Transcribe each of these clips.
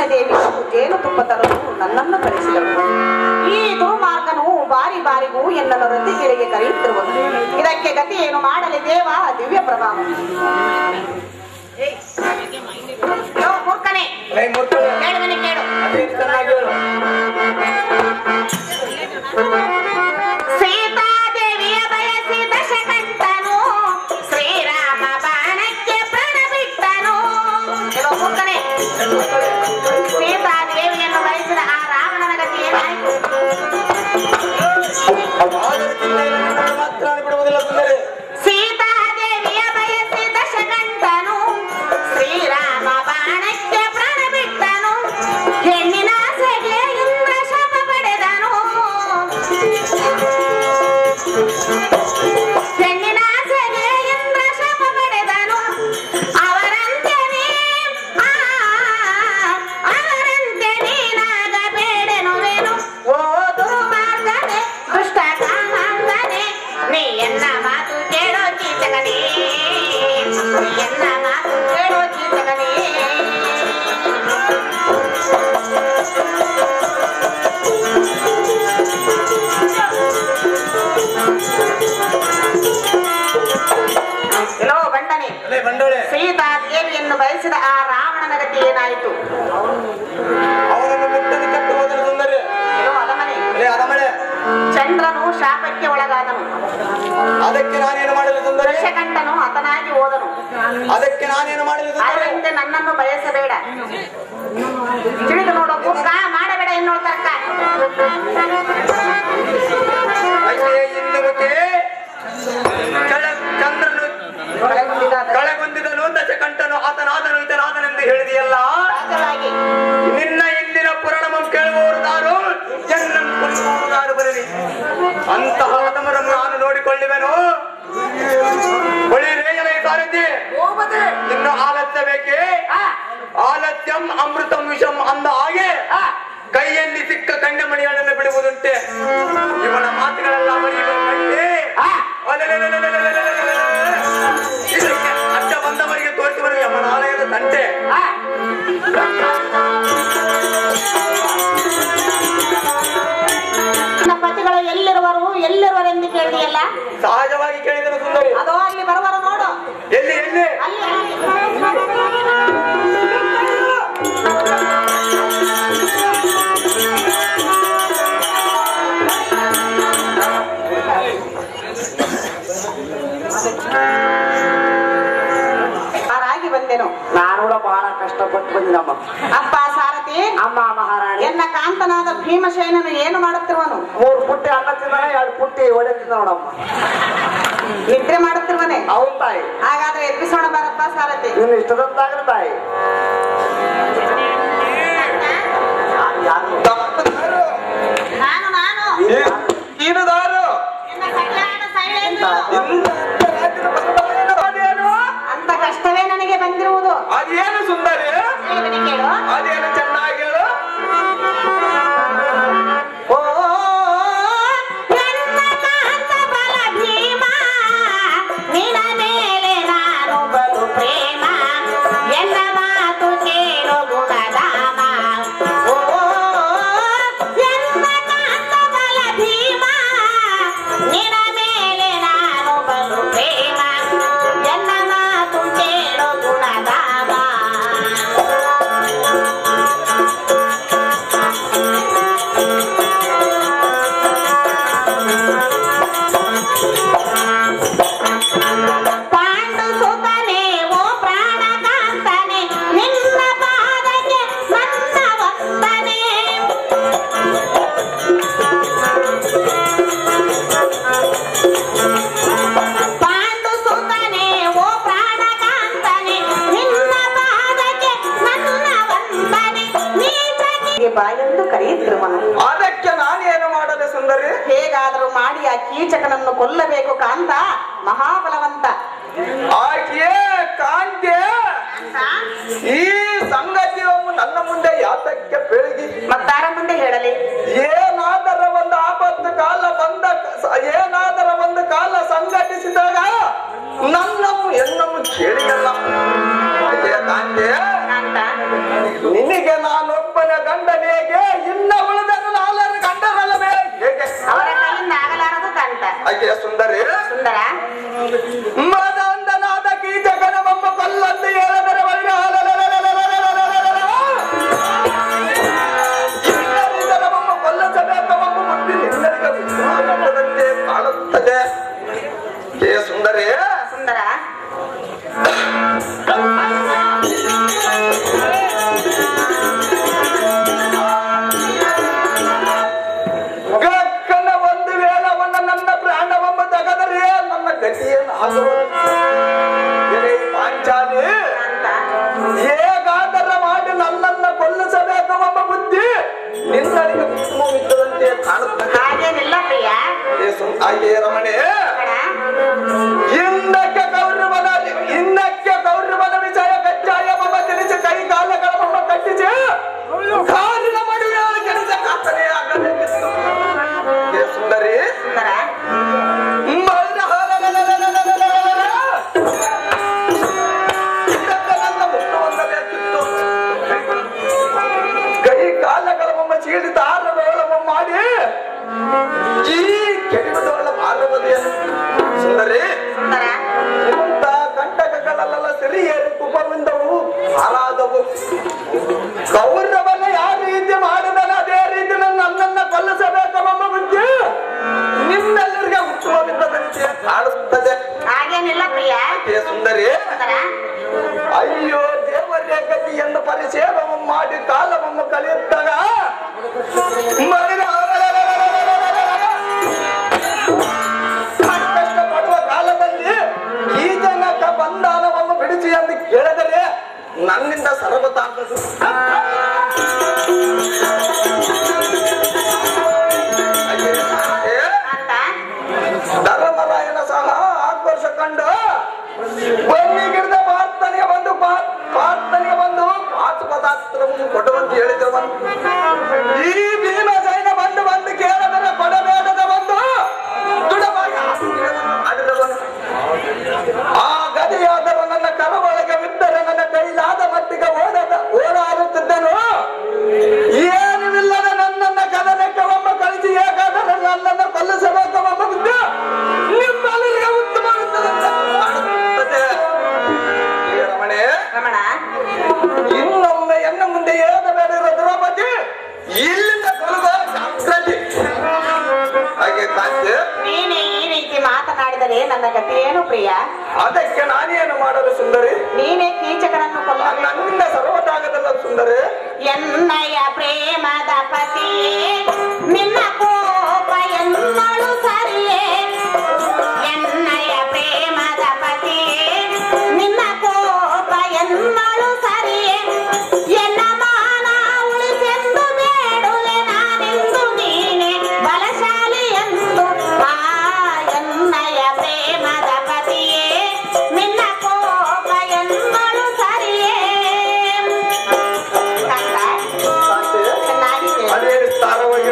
ದೇವಿ ಜೇನು ತುಪ್ಪ ತರಲು ನನ್ನನ್ನು ಕಳಿಸಿದಳು ಈ ದುರ್ಮಾರ್ಗನು ಬಾರಿ ಬಾರಿಗೂ ಎನ್ನನ್ನು ರತಿಗಿಳಿಗೆ ಕರೆಯುತ್ತಿರುವುದು ಇದಕ್ಕೆ ಗತಿ ಏನು ಮಾಡಲಿ ದೇವ ದಿವ್ಯ ಪ್ರಭಾವ ಯೋ, ಮೂರ್ಖನೇ ಲೈ ಮುತ್ತಳೆ ಕೇಳುವನೆ ಕೇಳು ಅದೇ ಚೆನ್ನಾಗಿ ಹೇಳು ಸೀತಾದೇವಿಯ ಬಯಸಿದ ಶಕಂತನು ಶ್ರೀರಾಮ ಬಾಣಕ್ಕೆ ಪ್ರಾಣ ಬಿಟ್ಟನು ಹೇಳೋ ಮೂರ್ಖನೇ ಸೀತಾದೇವಿಯನ್ನು ಬಯಸಿದ ಆ ರಾವಣನ ಗತಿ ಏನಾಯ್ತು ಆದರೆ ಚಿಂತೆಯಿಲ್ಲ, ನಿನ್ನನ್ನು ಮಾತ್ರ ನಾನು ಬಿಡುವುದಿಲ್ಲ ಸುಂದರಿ ಸೀತಾದೇವಿಯ ಬಯಸಿದ ಶಕಂತನು ಶ್ರೀರಾಮ ಬಾಣಕ್ಕೆ ಪ್ರಾಣ ಬಿಟ್ಟನು ಹೆಣ್ಣಿನ ಸೆಗೆ ಇಂದ್ರ ಶಾಪ ಪಡೆದನು ಹೆಣ್ಣಿನ ಸೆಗೆ ಇಂದ್ರ ಶಾಪ ಪಡೆದನು ಅವರಂತೆ ನೀ ಆ, ಅವರಂತೆ ನೀನಾಗಬೇಡೆನುವೆನು ಓ ದುರ್ಮಾರ್ಗನೆ ದುಷ್ಟ ಕಾಮಾಂಗನೆ ನೀ ಎನ್ನ ಮಾತು ಕೇಳೋ ಕೀಚಕನೇ ನೀ ಎನ್ನ ಮಾತು ಕೇಳೋ ಕೀಚಕನೇ ಎಲ್ಲೋ ಬಂಡನೆ ಲೈ ಬಂಡೋಳೆ ಸೀತಾ ದೇವಿಯನ್ನು ಬಯಸಿದ ಆ ರಾವಣನ ಗತಿ ಏನಾಯಿತು ಅವನನ್ನು ಮುಟ್ಟಲು ಕಟ್ಟು ಹೋದನು ಸುಂದರಿ ಎಲ್ಲೋ ಅದಮನೆ ಲೇ ಅದಮಳೆ ಚಂದ್ರನು ಶಾಪಕ್ಕೆ ಒಳಗಾದನು ಅದಕ್ಕೆ ನಾನೇನು ಮಾಡಲು ಸುಂದರಿ ದಶಕಂಠನು ಹತನಾಗಿ ಹೋದನು ಅದಕ್ಕೆ ನಾನೇನು ಮಾಡಲು ಸುಂದರಿ ಅದರಂತೆ ನನ್ನನ್ನು ಬಯಸಬೇಡ ತಿಳಿದು ನೋಡು ಕುಕ್ಕ ಮಾಡಬೇಡ ಎನ್ನುವ ತರ್ಕ ಅಯ್ಯೇ ಇನ್ನುವುಕೆ ಕೆಳ ಚಂದ್ರನು ಕಳೆಗುಂದಿದನು ದಶಕಂಠನು ಆತನಾದನು ಈತನಾದನೆಂದು ಹೇಳಿದೆಯಲ್ಲ ಸಹಜವಾಗಿ ನಿನ್ನ ಇಂದಿನ ಪುರಾಣಮಂ ಕೇಳುವವರು ದಾರು ಜನ್ನಂ ಕುರಿಯುವವರು ದಾರು ಬರಲಿ ಅಂತಹ ಅದಮರನ್ನು ನಾನು ನೋಡಿಕೊಳ್ಳುವೆನು ಒಳ್ಳೆಯ ಸಾರಥಿ ಇನ್ನು ಆಲಸ್ಯ ಬೇಕೇ ಆಲಸ್ಯಂ ಅಮೃತಂ ವಿಷಂ ಅಂದ ಹಾಗೆ ಕೈಯಲ್ಲಿ ಸಿಕ್ಕ ಕಣ್ಣಮಣಿಗಳನ್ನು ಬಿಡುವುದುಂಟೆ ಇವನ ಮಾತುಗಳೆಲ್ಲ ಬರೆಯುವ ಕಂಡೆ ಇದಕ್ಕೆ ಅಡ್ಡ ಬಂದವರಿಗೆ ತೋರಿಸುವರು ಯಮನಾಲಯದ ತಂಟೆ ನನ್ನ ಪತಿಗಳು ಎಲ್ಲಿರುವರು ಎಲ್ಲಿರುವರೆಂದು ಕೇಳಿದೆಯಲ್ಲ ಸಹಜವಾಗಿ ಕೇಳಿದರು ಸುಂದರಿ ಅದೋ ಅಲ್ಲಿ ಬರುವರು ನೋಡು ಎಲ್ಲಿ ಎಲ್ಲಿ ಅಲ್ಲಿ ಅಲ್ಲಿ. ಆರಾಗಿ ಬಂದೆನು ನಾನು ಕೂಡ ಬಹಳ ಕಷ್ಟಪಟ್ಟು ಬಂದಿನಮ್ಮ ಅಪ್ಪ ಸಾರಥಿ ಅಮ್ಮ ಮಹಾರಾಣಿ ಎನ್ನ ಕಾಂತನಾದ ಭೀಮಸೇನನು ಏನು ಮಾಡುತ್ತಿರುವನು ಮೂರು ಪುಟ್ಟಿ ಅನ್ನ ತಿಂದಾನೆ ಎರಡು ಪುಟ್ಟಿ ಒಡೆ ತಿಂದ ನೋಡಮ್ಮ ನಿದ್ರೆ ಮಾಡುತ್ತಿರುವನೆ ಅವನ್ ತಾಯಿ ಹಾಗಾದ್ರೆ ಎಬ್ಬಿಸೋಣ ಬರಪ್ಪ ಸಾರಥಿ ಇನ್ನು ಇಷ್ಟದಂತಾಗ್ಲಿ ತಾಯಿ ತಪ್ಪದಾರು ನಾನು ನಾನು ಈನುದಾರು ನಿನ್ನ ಕಲ್ಯಾಣ ಶೈಲೇಂದ್ರ ಇಂದ ರಾಜ್ಯದ ಬಸವಣ್ಣನ ಅದೇನು ಅಂತ ಕಷ್ಟವೇ ನನಗೆ ಬಂದಿರುವುದು ಅದೇನು ಸುಂದರಿ ದೇವನೇ ಕೇಳು ಅದೇನು ಚೆನ್ನಾಗಿ ಹೇಳು ಓ ನನ್ನ ಕಾಂತ ಬಲ ಭೀಮ ನಿನ್ನ ಮೇಲೆ ನಾನು ಬಲು ಪ್ರೇಮ ಎನ್ನ ಮಾತು ಕೇಳು ಗುಣಧಾಮ ಓ ಎನ್ನ ಕಾಂತ ಬಲ ಭೀಮ ನಿನ್ನ ಮೇಲೆ ನಾನು ಬಲು ಪ್ರೇಮ ಎನ್ನ ಮಾತು ಕೇಳು ಗುಣಧಾಮ ಪಾಂಡು ಸುತನೆ ಓ ಪ್ರಾಣಕಾಂತನೆ ನಿನ್ನ ಪಾದಕ್ಕೆ ನನ್ನ ವಂದನೆ ಪಾಂಡು ಸುತನೆ ಓ ಪ್ರಾಣಕಾಂತನೆ ನಿನ್ನ ಪಾದಕ್ಕೆ ನನ್ನ ವಂದನೆ ನೀಚಗೆ ಬಾಯೆಂದು ಕರೆಯುತ್ತಿರುವನು ಅದಕ್ಕೆ ನಾನೇನು ಮಾಡದೆ ಸುಂದರಿ ಹೇಗಾದರೂ ಮಾಡಿ ಆ ಕೀಚಕನನ್ನು ಕೊಲ್ಲಬೇಕು ಕಾಂತ ಮಹಾಬಲವಂತ ಆಕೆಯೇ ಕಾಂತೆ ಈ ಸಂಗತಿಯನ್ನು ನನ್ನ ಮುಂದೆ ಯಾತಕ್ಕೆ ಬೆಳಗಿ ಮತ್ತಾರ ಮುಂದೆ ಹೇಳಲಿ ಏನಾದರ ಒಂದು ಆಪತ್ತು ಕಾಲ ಬಂದ ಏನಾದರ ಒಂದು ಕಾಲ ಸಂಘಟಿಸಿದಾಗ ನನ್ನನ್ನು ಎನ್ನನ್ನು ಕೇಳಿಯಲ್ಲ ಅಯ್ಯೇ ಕಾಂತೆ ಕಾಂತ ನಿನಗೆ ನಾನು ಆಕೆ ಸುಂದರಿ ಸುಂದರ ಮದಂದನಾದ ಕೀಚಕನ ಮೊಮ್ಮ ಕೊಲ್ಲಂದು ಹೇಳದರ ವೈರ ಇನ್ನರಿದ್ದರ ಮೊಮ್ಮ ಕೊಲ್ಲಸಬೇಕ ಮೊಮ್ಮ ಬುದ್ಧಿ ನಿನ್ನರಿಗೆ ವಿಶ್ವಾಸದಂತೆ ಕಾಣುತ್ತದೆ ಏ ಸುಂದರಿ ಸುಂದರ ಗಕ್ಕನ ಒಂದು ವೇಳವನ್ನ ನನ್ನ ಪ್ರಾಣವೊಮ್ಮ ತಗದರೆ ನನ್ನ ಗತಿಯನ್ನು ಆಗುವುದು ಎಲೆ ಪಾಂಚಾಲಿ ಅಂತ ಹೇಗಾದರ ಮಾಡಿ ನನ್ನನ್ನ ಕೊಲ್ಲಿಸಬೇಕು ಎಂಬ ಬುದ್ಧಿ ನಿನ್ನನಿಗೆ ಉತ್ತಮವಿದ್ದದಂತೆ ಕಾಣುತ್ತದೆ ಹಾಗೇನಿಲ್ಲ ಪ್ರಿಯ ಏ ಸು- ಹಾಗೆ ರಮಣೆ ಕಣ ಹಿಂದಕ್ಕೆ ಕೌರವನ ಹಿಂದಕ್ಕೆ ಕೌರವನ ವಿಜಯ ಕಜ್ಜಾಯ ಮಮ್ಮ ತಿಳಿಸಿ ಕೈ ಕಾಲಗಳ ಮಮ್ಮ ಕಟ್ಟಿಸಿ ಕಾಲಿನ ಮಡುವೆ ಕೆಲಸ ಕಾತನೆ ಆಗಬೇಕಿತ್ತು ಏ ಸುಂದರಿ ಸುಂದರ ಮರದ ಹಾಲಲಲಲಲಲಲಲಲ. ಇದಕ್ಕೆ ನನ್ನ ಮುಟ್ಟು ಹೊಂದಬೇಕಿತ್ತು. ಕೈ ಕಾಲಗಳ ಮೊಮ್ಮ ಚೀಡಿದ ಆರಬೇಳಮ್ಮ ಮಾಡಿ ಈ ಕೆಡಿಮದವಳ ಮಾರುವುದೇನು ಸುಂದರಿ ಸುಂದರ ಇಂಥ ಕಂಟಕಗಳಲ್ಲೆಲ್ಲ ಸಿರಿ ಏರಿ ಕುಪವಿಂದವು ಹಾಳಾದವು ಕೌರವನ ಯಾವ ರೀತಿ ಮಾಡಿದನ ಅದೇ ರೀತಿ ನನ್ನ ನನ್ನನ್ನ ಕೊಲ್ಲಿಸಬೇಕೆಂಬ ಬುದ್ಧಿ ನಿಮ್ಮೆಲ್ಲರಿಗೆ ಉತ್ತಮವಿದ್ದದಂತೆ ಕಾಣುತ್ತದೆ ಹಾಗೇನಿಲ್ಲ ಪ್ರಿಯ ಏ ಸುಂದರಿ ಸುಂದರ ಅಯ್ಯೋ ದೇವರೇ ಗತಿ ಎಂದು ಪರಿಸೇವವನ್ನು ಮಾಡಿ ಕಾಲವನ್ನು ಕಳೆಯುತ್ತಾಗ ಮರಿದ ಕಷ್ಟ ಪಡುವ ಕಾಲದಲ್ಲಿ ಈ ಜನಕ ಬಂಧನವನ್ನು ಬಿಡಿಸಿ ಎಂದು ಕೇಳಿದರೆ ನನ್ನಿಂದ ಸರ್ವತಾಗದು ಅಂತ ಧರ್ಮರಾಯನ ಸಹ ಆಕ್ರೋಶ ಕಂಡು ಬನ್ನಿ ಗಿಡದ ಪ್ರಾರ್ಥನೆಗೆ ಬಂದು ಪಾ- ಪ್ರಾರ್ಥನೆಗೆ ಬಂದು ಪಾಶುಪದಾಸ್ತ್ರವನ್ನು ಕೊಡುವಂತ ಹೇಳಿದವನು ಈ ಭೀಮಸೈನ ಬಂದು ಬಂದು ಕೇಳದರ ಕೊಡಬೇಡದ ಬಂದು ದೃಢವಾಗಿ ಆಶೀರ್ವಾದವನ್ನು ಮಾಡಿದವನು ಆ ಗದೆಯಾದರೂ ನನ್ನ ಕರ ಒಳಗೆ ಬಿದ್ದರೆ ನನ್ನ ಕೈಲಾದ ಮಟ್ಟಿಗೆ ಓಡದ ಓಡಾಡುತ್ತಿದ್ದನು ಏನುವಿಲ್ಲದ ನನ್ನನ್ನ ಕದನಕ್ಕೆ ಒಮ್ಮ ಕಳಿಸಿ ಹೇಗಾದರೆ ನನ್ನನ್ನು ಕೊಲ್ಲಿಸಬೇಕು ಒಮ್ಮ ಬುದ್ಧಿ ನಿಮ್ಮೆಲ್ಲರಿಗೆ ಉತ್ತಮವಿದ್ದದಂತೆ ಕಾಣುತ್ತದೆ. ಈ ರಮಣೆ ರಮಣ ಇನ್ನೊಮ್ಮೆ ಎನ್ನ ಮುಂದೆ ಏದ ಬೇಡಿರೋ ದ್ರೌಪದಿ ಇಲ್ಲಿಂದ ಕೊಲುವ ಜಾಗ್ರತೆ ಹಾಗೆ ಕಾಂತಿ ನೀನೇ ಈ ರೀತಿ ಮಾತನಾಡಿದರೆ ನನ್ನ ಗತಿ ಏನು ಪ್ರಿಯ ಅದಕ್ಕೆ ನಾನೇನು ಮಾಡಲು ಸುಂದರಿ ನೀನೇ ಕೀಚಕನನ್ನು ಕೊಲ್ಲಬೇಕು ನನ್ನಿಂದ ಸರ್ವದಾಗದಲ್ಲ ಸುಂದರಿ ಎನ್ನಯ ಪ್ರೇಮದ ಪತಿಯೇ ನಿನ್ನ ಕೋಪ ಎನ್ನಳು ಸರಿಯೇ ಎನ್ನಯ ಪ್ರೇಮದ ಪತಿಯೇ ನಿನ್ನ ಕೋಪ ಎನ್ನಳು ಸರಿಯೇ ಎನ್ನ ಮಾನ ಉಳಿಸೆಂದು ಬೇಡುವೆ ನಾನೆಂದು ನೀನೆ ಬಲಶಾಲಿ ಎಂದು ಆ ಎನ್ನಯ ಪ್ರೇಮದ ಪತಿಯೇ ನಿನ್ನ ಕೋಪ ಎನ್ನಳು ಸರಿಯೇ ಕಂದ ಕಾಂತಿ ಚೆನ್ನಾಗಿದೆ ಅದೇನು ತಾರವಾಗಿ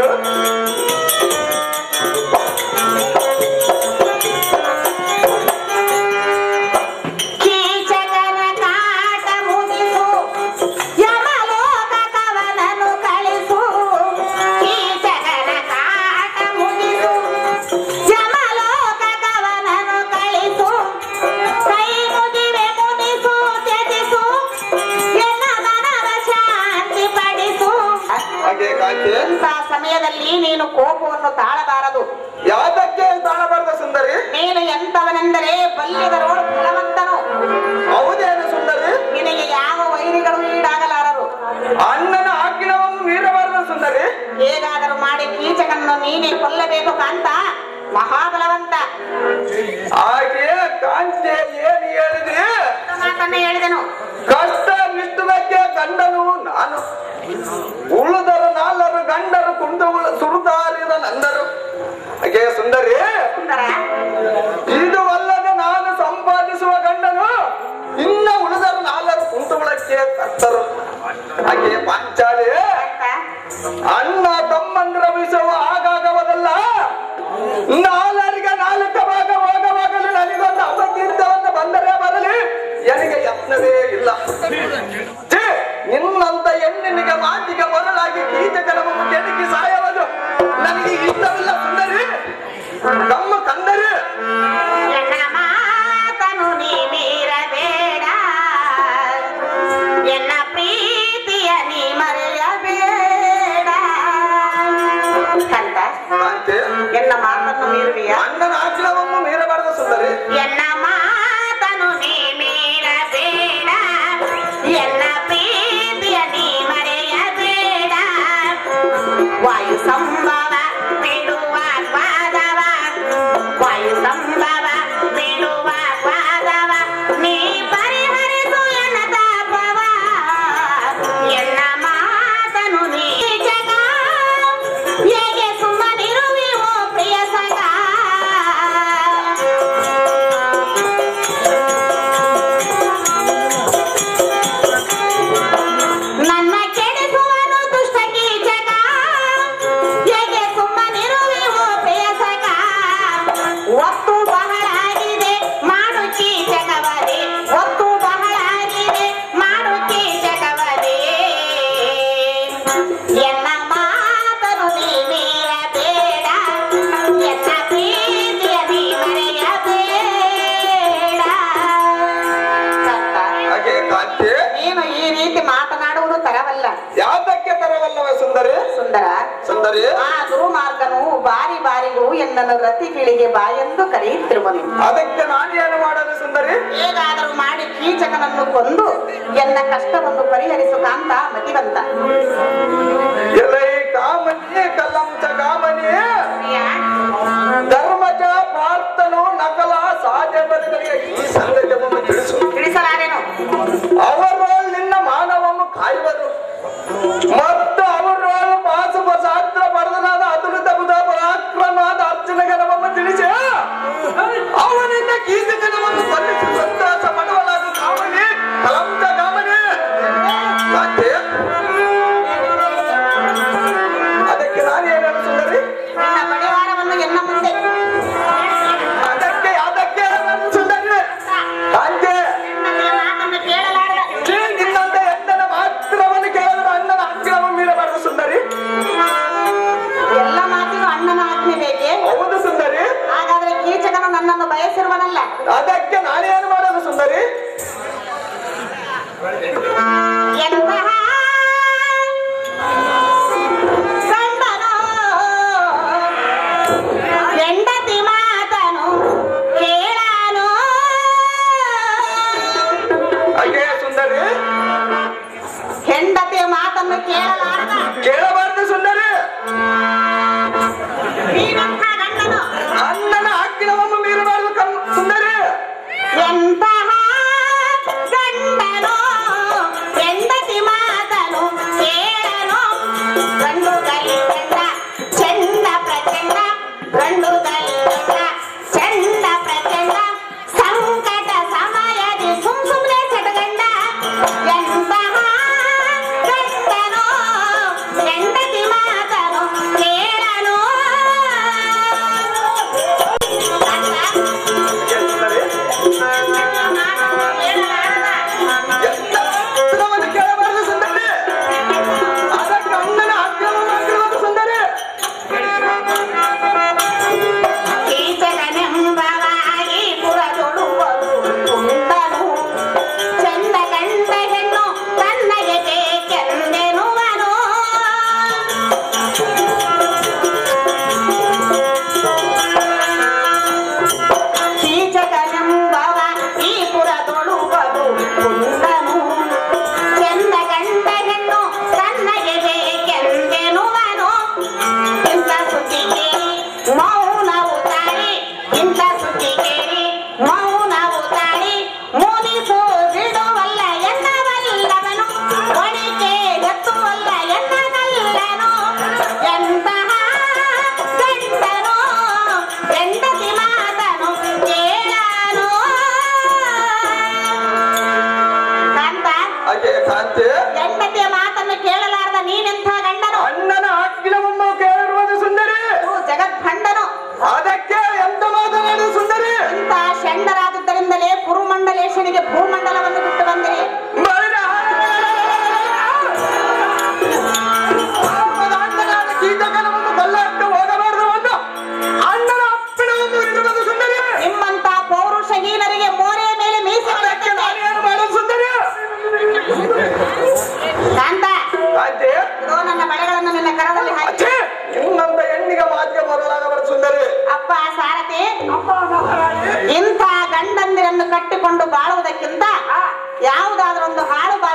ಕೀಚಕನ ಕಾಟ ಮುಗಿಸು ಯಮಲೋಕ ಕವನನು ಕಳಿಸು ಕೀಚಕನ ಕಾಟ ಮುಗಿಸು ಯಮಲೋಕ ಕವನನು ಕಳಿಸು ಕೈ ಮುಗಿವೆ ಮುನಿಸು ತ್ಯಜಿಸು ಎನ್ನ ಮನವ ಶಾಂತಿ ಪಡಿಸು ಹಾಗೆ ಕಾಂತಿ ಇಂಥ ಸಮಯದಲ್ಲಿ ನೀನು ಕೋಪವನ್ನು ತಾಳಬಾರದು ಯಾವ್ದಕ್ಕೆ ತಾಳಬಾರ್ದ ಸುಂದರಿ ನೀನು ಎಂತವನೆಂದರೆ ಬಲ್ಯದರೋಳು ಫಲವಂತನು ಹೌದೇನು ಸುಂದರಿ ನಿನಗೆ ಯಾವ ವೈರಿಗಳು ಈಡಾಗಲಾರರು ಅಣ್ಣನ ಆಜ್ಞವನ್ನು ಮೀರಬಾರದು ಸುಂದರಿ ಹೇಗಾದರೂ ಮಾಡಿ ಕೀಚಕನ್ನು ನೀನೇ ಕೊಲ್ಲಬೇಕು ಕಾಂತ ಮಹಾಬಲವಂತ ಹಾಗೆ ಕಾಂತಿ ಏನ್ ಹೇಳಿದ್ರಿ ಮಾತನ್ನ ಹೇಳಿದನು ಕಷ್ಟ ನಿಷ್ಠುವಕ್ಕೆ ಗಂಡನು ನಾನು ಉಳಿದರು ನಾಲ್ವರು ಗಂಡರು ಕುಂಡುಗಳು ಸುರುದಾರಿದ ನಂದರು ಹಾಗೆ ಸುಂದರಿ ಸುಂದರ ಇದು ಅಲ್ಲದೆ ನಾನು ಸಂಪಾದಿಸುವ ಗಂಡನು ಇನ್ನ ಉಳಿದರು ನಾಲ್ವರು ಕುಂಟುಗಳಕ್ಕೆ ಕರ್ತರು ಹಾಗೆ ಪಾಂಚಾಲಿ ಕಾಂತ, ಅಣ್ಣ ತಮ್ಮಂದ್ರ ವಿಷವ ಆಗಾಗವದಲ್ಲ ನಾಲ್ವರಿಗೆ ನಾಲ್ಕು ಭಾಗ ಹೋಗವಾಗಲು ನನಗೊಂದು ಅಪಕೀರ್ತವನ್ನು ಬಂದರೆ ಬರಲಿ ನನಗೆ ಯತ್ನವೇ ಇಲ್ಲ ಛೀ, ನಿನ್ನಂತ ಹೆಣ್ಣಿನಿಗೆ ಮಾತಿಗೆ ಮೊದಲಾಗಿ ಕೀಚಕರವನ್ನು ಕೆಣಕಿ ಸಾಯವುದು ನನಗೆ ಇಷ್ಟವಿಲ್ಲ ಸುಂದರಿ ನಮ್ಮ ಕಂದ ಎನ್ನ ಮಾತನು ನೀ ಮೀರಬೇಡ ಎನ್ನ ಪ್ರೀತಿಯ ನೀ ಮರೆಯಬೇಡ ಅಂತ ಕಾಂತಿ ಎನ್ನ ಮಾತನ್ನು ಮೀರುವಿಯ ಅಣ್ಣನ ಆಜ್ಞವನ್ನು ಮೀರಬಾರದು ಸುಂದರಿ ಎನ್ನ ಮಾತನು ನೀ ಮೀರಬೇಡ ಎನ್ನ ಪ್ರೀತಿಯ ನೀ ಮರೆಯಬೇಡ ವಾಯು ಸಂಭವ ಬಿಡುವ ಪಾದವ ವಾಯು ಸಂಭವ ಬಿಡುವ ಪಾದವ ನೀ ಪರಿಹರಿಸು ಎನ್ನ ತಾಪವ ಎನ್ನ ಮಾತನು ನೀ ಜಗ ಹೇಗೆ ಸುಮ್ಮನಿರುವಿವೋ ಪ್ರಿಯ ಸಗ ನನ್ನ ಕೆಡಿಸುವನು ದುಷ್ಟ ಕೀಚಕ ಹೇಗೆ ಸುಮ್ಮನಿರುವೆವೋ ಪ್ರಿಯಸಕ ಒತ್ತು ಬಹಳಾಗಿದೆ ಮಾಡು ಕೀಚಕವರೇ ಒತ್ತು ಬಹಳಾಗಿದೆ ಮಾಡು ಕೀಚಕವರೇ ಎನ್ನ ಮಾತನು ನೀ ಮೀರಬೇಡ ಎನ್ನ ಪ್ರೀತಿಯ ನೀ ಮರೆಯಬೇಡ ಸಂತ ಹಾಗೆ ಕಾಂತಿ ನೀನು ಈ ರೀತಿ ಮಾತನಾಡುವುದು ತರವಲ್ಲ ಯಾತಕ್ಕೆ ತರವಲ್ಲವೇ ಸುಂದರಿ ಸುಂದರ ಸುಂದರಿ ಆ ದುರ್ಮಾರ್ಗನು ಬಾರಿ ಬಾರಿಗೂ ಎನ್ನನ್ನು ರತಿ ಕಿಳಿಗೆ ಬಾಯೆಂದು ಕರೆಯುತ್ತಿರುವನು ಅದಕ್ಕೆ ನಾನೇನು ಮಾಡಲು ಸುಂದರಿ ಹೇಗಾದರೂ ಮಾಡಿ ಕೀಚಕನನ್ನು ಕೊಂದು ಎನ್ನ ಕಷ್ಟವನ್ನು ಪರಿಹರಿಸು ಕಾಂತ ಮತಿವಂತ ಎಲೈ ಕಾಮನಿ ಕಲ್ಲಂಚ ಕಾಮನಿ ಧರ್ಮಜ ಪ್ರಾರ್ಥನು ನಕಲ ಸಾಧ್ಯ ಬದುಕಲಿಗೆ ಈ ಸಂಗತಿಯನ್ನು ತಿಳಿಸು ತಿಳಿಸಲಾರೇನು ಅವರು ನಿನ್ನ ಮಾನವವನ್ನು ಕಾಯುವರು ಮತ್ತು ಅವರು ಪಾಶುಪಶಾಸ್ತ್ರ ಪಡೆದನಾದ ಅತುಲಿತ ಬುಧ ಪರಾಕ್ರಮನಾದ ಅರ್ಜುನ ಗಣವನ್ನು ತಿಳಿಸಿ ಅವನಿಂದ ಕೀರ್ತಿಗಣವನ್ನು ಸಲ್ಲಿಸಿ ಸಂತೋಷ ಪಡುವಲಾದ ಕಾಮನಿ ಕಲಂತ ಕಾಮನಿ ಮತ್ತೆ ಅದಕ್ಕೆ ನಾನು ಹೇಳಲು ಸುಂದರಿ ನಿನ್ನ ಬಡಿವಾರವನ್ನು ಎನ್ನ ಮುಂದೆ ಅದಕ್ಕೆ ಅದಕ್ಕೆ ಹೇಳಲು ಸುಂದರಿ ಕಾಂತೆ ನಿನ್ನ ಮಾತನ್ನು ಕೇಳಲಾರದ ಛೀ, ನಿನ್ನಂತ ಎಂದನ ಮಾತ್ರವನ್ನು ಕೇಳಿದ್ರೆ ಅಣ್ಣನ ಅಗ್ರವನ್ನು ಮೀರಬಾರದು ಸುಂದರಿ ಎಲ್ಲ ಮಾತಿಗೂ ಅಣ್ಣನ ಆಜ್ಞೆ ಬೇಕೆ ಹೌದು ಸುಂದರಿ ಹಾಗಾದ್ರೆ ಕೀಚಕನು ನನ್ನನ್ನು ಬಯಸಿರುವನಲ್ಲ ಅದಕ್ಕೆ ನಾನೇನು ಮಾಡೋದು ಸುಂದರಿ ಎಂತಹ ಗಂಡನೋ ಹೆಂಡತಿ ಮಾತನು ಕೇಳಾನೋ ಹಾಗೆ ಸುಂದರಿ ಹೆಂಡತಿ ಮಾತನ್ನು ಕೇಳಲಾರದ ಕೇಳಬಾರದು ಸುಂದರಿ ನೀನಂಥ ಗಂಡನು ಅಣ್ಣನ ಅಗ್ರವನ್ನು ಮೀರಬಾರದು ಕಣ್ ಸುಂದರಿ ಎಂತಹ ಗಂಡನೋ ಹೆಂಡತಿ ಮಾತನು ಕೇಳನೋ ಗಂಡು ಗಂಡ ಚಂದ ಪ್ರಚಂಡ ಗಂಡು ಗಂಡ ಚಂದ ಪ್ರಚಂಡ ಸಂಕಟ ಸಮಯದಿ ಸುಮ್ ಸುಮ್ನೆ ಚಟಗಂಡ ಎಂತಹ ಗಂಡನೋ ಹೆಂಡತಿ ಮಾತನು ಕೇಳನೋ ಗಂಡ ಹಾಗೆ ಸುಂದರಿ ಎಂತ ಅಗ್ರವನ್ನು ಕೇಳಬಾರದು ಸುಂದರಿ ಅದಕ್ಕೆ ಅಣ್ಣನ ಅಗ್ರವನ್ನು ಆಗಿರುವುದು ಸುಂದರಿ ಕೀಚಕನೆಂಬವಾಗಿ ಪುರದೊಳುವರು ಕುಂದನು ಚಂದ ಕಂಡ ಹೆಣ್ಣು ತನ್ನಗೆ ಬೇಕೆಂದೆನುವನು ಕೀಚಕನೆಂಬವ ಈ ಪುರದೊಳುವರು ಕುಂದನು ಚಂದ ಕಂಡ ಹೆಣ್ಣು ತನ್ನಗೆ ಬೇಕೆಂದೆನುವನು ಇಂಥ ಸುದ್ದಿ ಕೇಳಿ ಮೌನವು ತಾಳಿ ಇಂಥ ಸುದ್ದಿ ಕೇಳಿ ಮೌನವು ತಾಳಿ ಮುನಿಸು ಬಿಡುವಲ್ಲ ಎನ್ನವಲ್ಲವನು ಒಳಿಕೆ ಎತ್ತುವಲ್ಲ ಎನ್ನಗಲ್ಲನು ಎಂತಹ ಗಂಡನು ಹೆಂಡತಿ ಮಾತನು ಕೇಳನು ಕಾಂತ ಹಾಗೆ ಕಾಂತಿ ಹೆಂಡತಿಯ ಮಾತನ್ನು ಕೇಳಲಾರ್ದ ನೀನೆಂಥ ಗಂಡನು ಅಣ್ಣನ ಅಗ್ರವನ್ನು ಕೇಳಿರುವುದು ಸುಂದರಿ ಓ ಜಗದ್ಭಂಡನು ಅದಕ್ಕೆ ಎಂತ ಮಾತನಾಡುದು ಸುಂದರಿ ಇಂಥ ಷಂಡರಾದುದರಿಂದಲೇ ಕುರುಮಂಡಲೇಶನಿಗೆ ಭೂಮಂಡಲವನ್ನು ಬಿಟ್ಟು ಬಂದಿರಿ ಮರಣ! ಪಾಪದ ಅಣ್ಣನಾದ ಕೀಟಕನವನ್ನು ಕಲ್ಲಟ್ಟು ಹೋಗಬಾರದು ಎಂದು ಅಣ್ಣನ ಅಪ್ಪಣವನ್ನು ಇರುವುದು ಸುಂದರಿ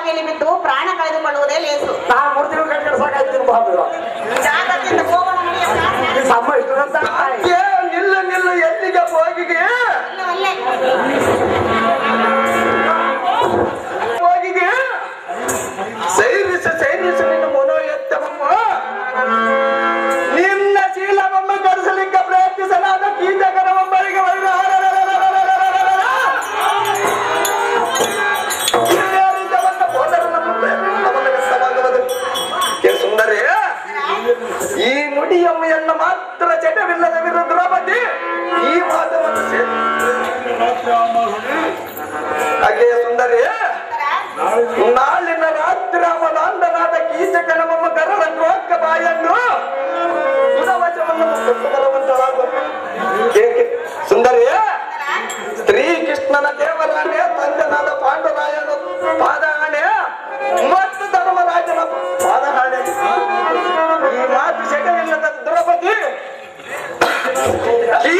ಬಾವಿಯಲ್ಲಿ ಬಿದ್ದು ಪ್ರಾಣ ಕಳೆದುಕೊಳ್ಳುವುದೇ ಲೇಸು ನಾನ್ ಮೂರ್ ತಿಂಗಳು ಕಟ್ಕೊಂಡು ಸಾಕಾಯ್ತು ಬಾಬು ಜಾಗದಿಂದ ಹೋಗೋಣ ನಡೆಯಪ್ಪ. ಅಮ್ಮ ಇಷ್ಟದಂತ ತಾಯಿ ಏ, ನಿಲ್ಲು ನಿಲ್ಲು ಎಲ್ಲಿಗೆ ಹೋಗಿಗೆ ಇಲ್ಲ, ಅಲ್ಲೇ. ಹೋಗಿಗೆ ಸೈರಿಸ ಸೈರಿಸ ನಿನ್ನ ಮೊನೋ ಎತ್ತವಮ್ಮ ನಿನ್ನ ಶೀಲವಮ್ಮ ಕರೆಸಲಿಕ್ಕೆ ಪ್ರಯತ್ನಿಸಲಾದ ಕೀಟಕರವಮ್ಮರಿಗೆ ವೈರ ಸುಂದರಿ ಈ ನುಡಿಯಮ್ಮೆಯನ್ನು ಮಾತ್ರ ಚಟವಿಲ್ಲದ ವಿರುದ್ಧ ದ್ರೌಪದಿ ಈ ವಾದವನ್ನು ಸೇರಿ ಹಾಗೆಯೇ ಸುಂದರಿ ನಾಳಿನ ರಾತ್ರಿ ಅವನಾಂಡನಾದ ಕೀಚಕನವಮ್ಮ ಕರಳ ದ್ರೋಕ್ಕ ಬಾಯನ್ನು ಗುಣವಚವನ್ನು ಕೊಟ್ಟು ಬರುವಂತಳಾಗು. ಏಕೆ ಸುಂದರಿ ಶ್ರೀಕೃಷ್ಣನ ದೇವರಾಣೆ ತಂದೆನಾದ ಪಾಂಡುರಾಯನ ಪಾದಹಾಣೆ ಮತ್ತು ಧರ್ಮರಾಜನ ಪಾದಹಾಣೆ ಈ ಮಾತು ಜಗವಿಲ್ಲದ ದ್ರೌಪದಿ ಈ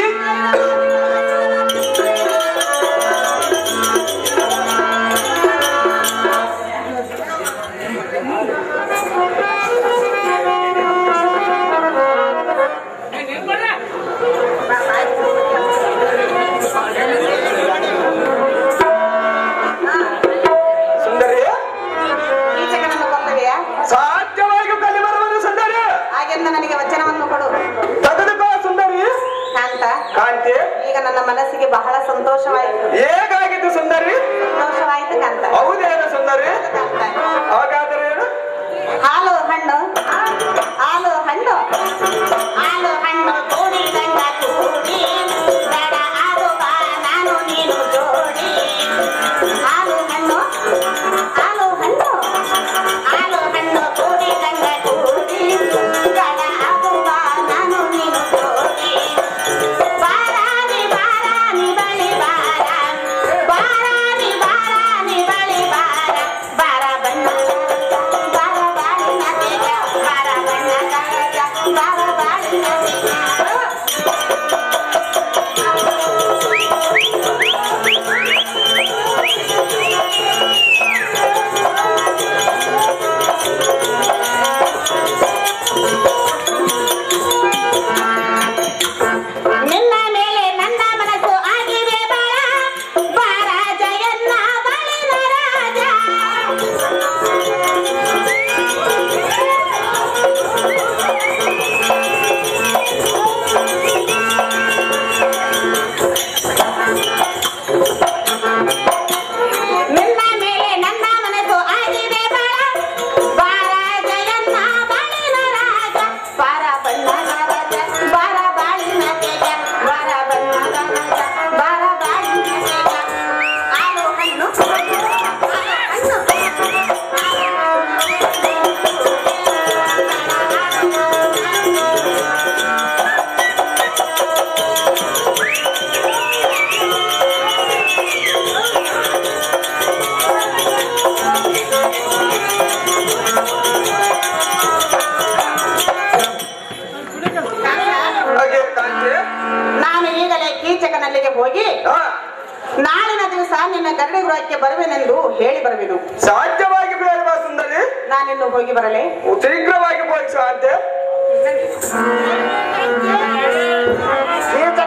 ಸುಂದರಿ ಕೀಚಕನನ್ನು ಕೊಂದೆಯಾ ಸಾಧ್ಯವಾಗಿ ಕಲಿ ಬರುವುದು ಸುಂದರಿ ಹಾಗೆಂದು ನನಗೆ ವಚನವನ್ನು ಕೊಡು ತೆಗೆದುಕೋ ಸುಂದರಿ ಕಾಂತ ಕಾಂತಿ ಈಗ ನನ್ನ ಮನಸ್ಸಿಗೆ ಬಹಳ ಸಂತೋಷವಾಯಿತು ಹೇಗಾಗಿತ್ತು ಸುಂದರಿ ಸಂತೋಷವಾಯಿತು ಕಾಂತ ಹೌದೇನು ಸುಂದರಿ ಕಾಂತ ಹಾಗಾದ್ರೆ ಏನು ಹಾಲು ಹಣ್ಣು ಹಾಲು ಹಣ್ಣು ಹಾಲು ಹಣ್ಣು ಕೂಡಿದಂಗ ಕೂಡಿ ದಡ ಆಗುವ ನಾನು ನೀನು ಜೋಡಿ ಹಾಲು ಹಣ್ಣು ಹಾಲು ಹಣ್ಣು ಹಾಲು ಹಣ್ಣು ಕೂಡಿದಂಗ ಕೂಡಿ ದಡ ಆಗುವ ನಾನು ನೀನು ಜೋಡಿ ಬಾರಾನಿ ಬಾರಾನಿ ಬಳಿ ಬಾರ ಬಾರಾನಿ ಬಾರಾನಿ ಬಳಿ ಬಾರ ಬಾರ ಬಣ್ಣ ಬಾರ ಬಾಳಿನ ತೇಜ ಬಾರ ಬಣ್ಣ ತೇಜ ಬಾರ ಬಾಳಿನ ತೇಜ ನಿನ್ನ ಮೇಲೆ ನನ್ನ ಮನಸ್ಸು ಆಗಿದೆ ಬಾಳ ಬಾರ ಜಯನ್ನ ಬಳಿನ ರಾಜ ನಿನ್ನ ಮೇಲೆ ನನ್ನ ಮನಸ್ಸು ಆಗಿದೆ ಬಾಳ ಬಾರ ಜಯನ್ನ ಬಳಿನ ರಾಜ ಬಾರ ಬಣ್ಣದ ರಾಜ ಬಾರ ಬಾಳಿನ ತೇಜ ಬಾರ ಬಣ್ಣದ ರಾಜ ಬಾರ ಬಾಳಿನ ತೇಜ ಹಾಲು ಹಣ್ಣು ಹಾಲು ಹಣ್ಣು ಹಾಗೆ ಕಾಂತಿ ನಾನು ಈಗಲೇ ಕೀಚಕನಲ್ಲಿಗೆ ಹೋಗಿ ಹಾ, ನಾಳಿನ ದಿವಸ ನಿನ್ನ ಗರಡಿ ಗೃಹಕ್ಕೆ ಬರುವೆನೆಂದು ಹೇಳಿ ಬರುವೆನು ಸಾಧ್ಯವಾಗಿ ಬೇಡವಾ ಸುಂದರಿ ನಾನಿನ್ನು ಹೋಗಿ ಬರಲೇ ಶೀಘ್ರವಾಗಿ ಹೋಗಿ ಶಾಂತಿ ಕೀಚಕ